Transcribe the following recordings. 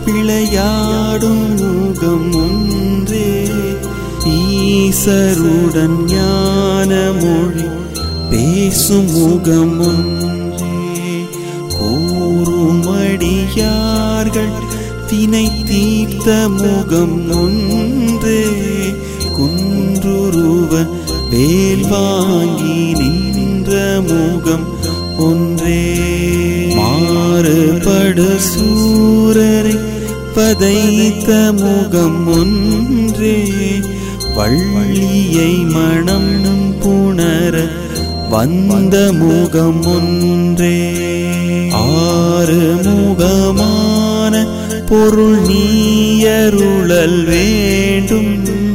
விளையாடும் முகம் ஒன்றே ஈசருடன் ஞான மொழி பேசும் முகம் ஒன்றே கூறுமடியார்கள் தினை தீர்த்த முகம் ஒன்றே குன்றுருவ வேல் வாங்கி நின்ற முகம் ஒன்றே மாறுபடு சூரரை பதைத்த முகம் ஒன்றே வள்ளியை மனம் புணர வந்த முகம் ஒன்றே ஆறு முகமான பொருள் நீயருளல் வேண்டும்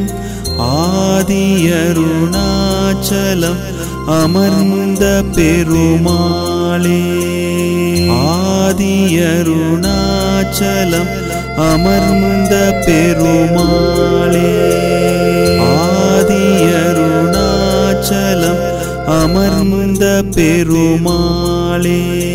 ஆதியருணாச்சலம் அமர்ந்த பெருமாளே ஆதியருணாச்சலம் அமர்ந்த பெருமாளே ஆதியருணாச்சலம் அமர்ந்த பெருமாளே